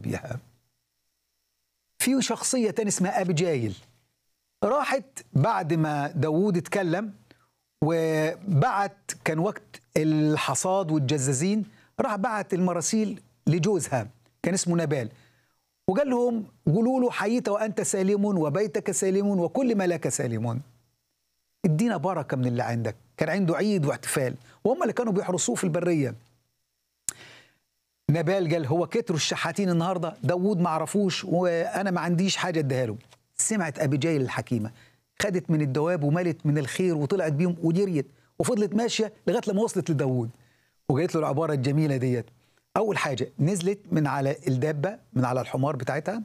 بيها في شخصية تانية اسمها أبيجايل راحت بعد ما داوود اتكلم وبعت كان وقت الحصاد والجزازين راح بعت المراسيل لجوزها كان اسمه نبال وقال لهم قولوا له حييت وأنت سالم وبيتك سالم وكل ما لك سالم ادينا بركة من اللي عندك كان عنده عيد واحتفال وهم اللي كانوا بيحرسوه في البرية نبال قال هو كتروا الشحاتين النهارده داوود ما عرفوش وانا ما عنديش حاجه اديها له سمعت ابيجايل الحكيمه خدت من الدواب وملت من الخير وطلعت بيهم وجريت وفضلت ماشيه لغايه لما وصلت لداوود وقالت له العباره الجميله ديت اول حاجه نزلت من على الدابه من على الحمار بتاعتها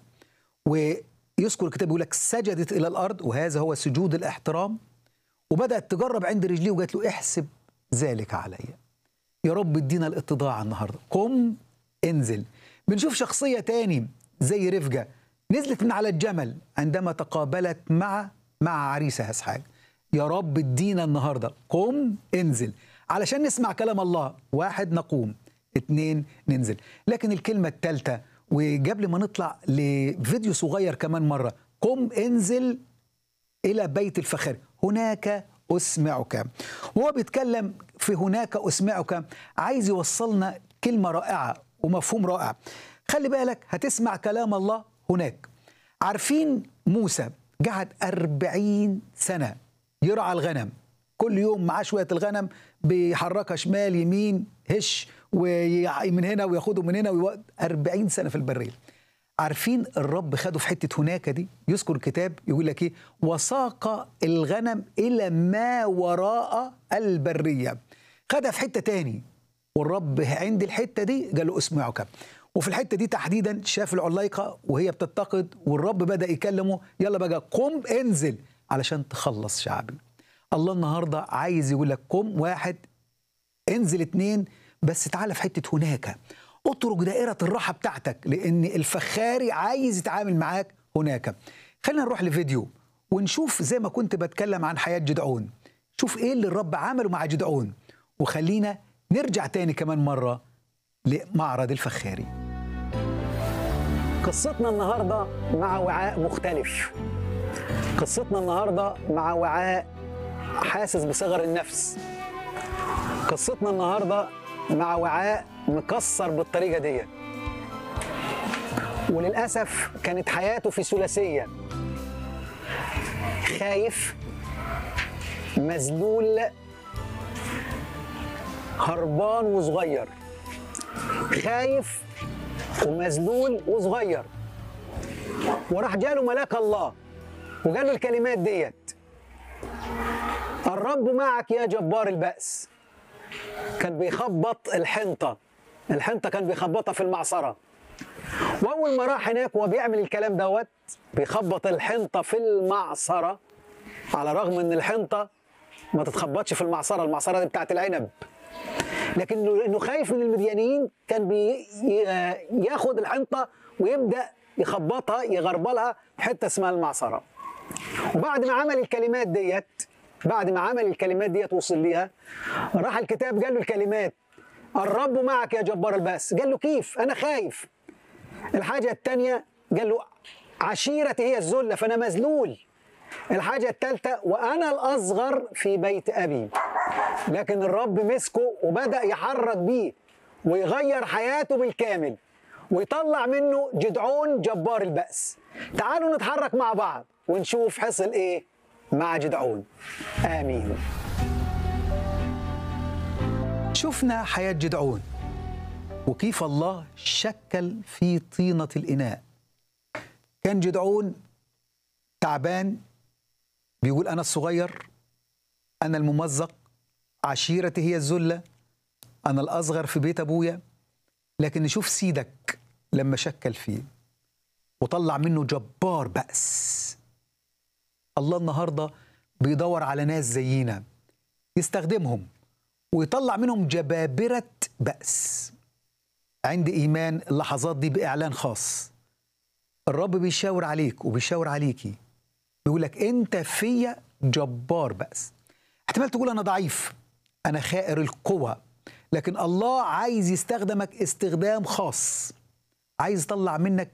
ويذكر الكتاب يقول لك سجدت الى الارض وهذا هو سجود الاحترام وبدات تجرب عند رجليه وقالت له احسب ذلك علي يا رب ادينا الاتضاع النهارده قم انزل بنشوف شخصية تاني زي رفجة نزلت من على الجمل عندما تقابلت مع مع عريسها اسحاق يا رب ادينا النهاردة قم انزل علشان نسمع كلام الله واحد نقوم اتنين ننزل لكن الكلمة الثالثة وقبل ما نطلع لفيديو صغير كمان مرة قم انزل إلى بيت الفخر هناك أسمعك وهو بيتكلم في هناك أسمعك عايز يوصلنا كلمة رائعة ومفهوم رائع خلي بالك هتسمع كلام الله هناك عارفين موسى قعد أربعين سنة يرعى الغنم كل يوم معاه شوية الغنم بيحركها شمال يمين هش ومن هنا وياخده من هنا ويوقت أربعين سنة في البرية عارفين الرب خده في حتة هناك دي يذكر الكتاب يقول لك ايه وساق الغنم إلى ما وراء البرية خدها في حتة تاني والرب عند الحته دي قال له اسمعك وفي الحته دي تحديدا شاف العلايقه وهي بتتقد والرب بدا يكلمه يلا بقى قم انزل علشان تخلص شعبي الله النهارده عايز يقول لك قم واحد انزل اتنين بس تعالى في حته هناك اترك دائره الراحه بتاعتك لان الفخاري عايز يتعامل معاك هناك خلينا نروح لفيديو ونشوف زي ما كنت بتكلم عن حياه جدعون شوف ايه اللي الرب عمله مع جدعون وخلينا نرجع تاني كمان مرة لمعرض الفخاري قصتنا النهاردة مع وعاء مختلف قصتنا النهاردة مع وعاء حاسس بصغر النفس قصتنا النهاردة مع وعاء مكسر بالطريقة دي وللأسف كانت حياته في ثلاثية خايف مذلول هربان وصغير خايف ومذلول وصغير وراح جاله ملاك الله وقال له الكلمات ديت الرب معك يا جبار البأس كان بيخبط الحنطة الحنطة كان بيخبطها في المعصرة وأول ما راح هناك وهو بيعمل الكلام دوت بيخبط الحنطة في المعصرة على الرغم إن الحنطة ما تتخبطش في المعصرة المعصرة دي بتاعت العنب لكن انه خايف من المديانيين كان بياخد الحنطه ويبدا يخبطها يغربلها في حته اسمها المعصره وبعد ما عمل الكلمات ديت بعد ما عمل الكلمات ديت وصل ليها راح الكتاب قال له الكلمات الرب معك يا جبار البأس قال له كيف انا خايف الحاجه الثانيه قال له عشيرتي هي الذله فانا مذلول الحاجة الثالثة وأنا الأصغر في بيت أبي لكن الرب مسكه وبدأ يحرك بيه ويغير حياته بالكامل ويطلع منه جدعون جبار البأس تعالوا نتحرك مع بعض ونشوف حصل إيه مع جدعون آمين شفنا حياة جدعون وكيف الله شكل في طينة الإناء كان جدعون تعبان بيقول أنا الصغير أنا الممزق عشيرتي هي الذلة أنا الأصغر في بيت أبويا لكن نشوف سيدك لما شكل فيه وطلع منه جبار بأس الله النهاردة بيدور على ناس زينا يستخدمهم ويطلع منهم جبابرة بأس عندي إيمان اللحظات دي بإعلان خاص الرب بيشاور عليك وبيشاور عليكي بيقول لك انت فيا جبار بأس احتمال تقول انا ضعيف انا خائر القوى لكن الله عايز يستخدمك استخدام خاص عايز يطلع منك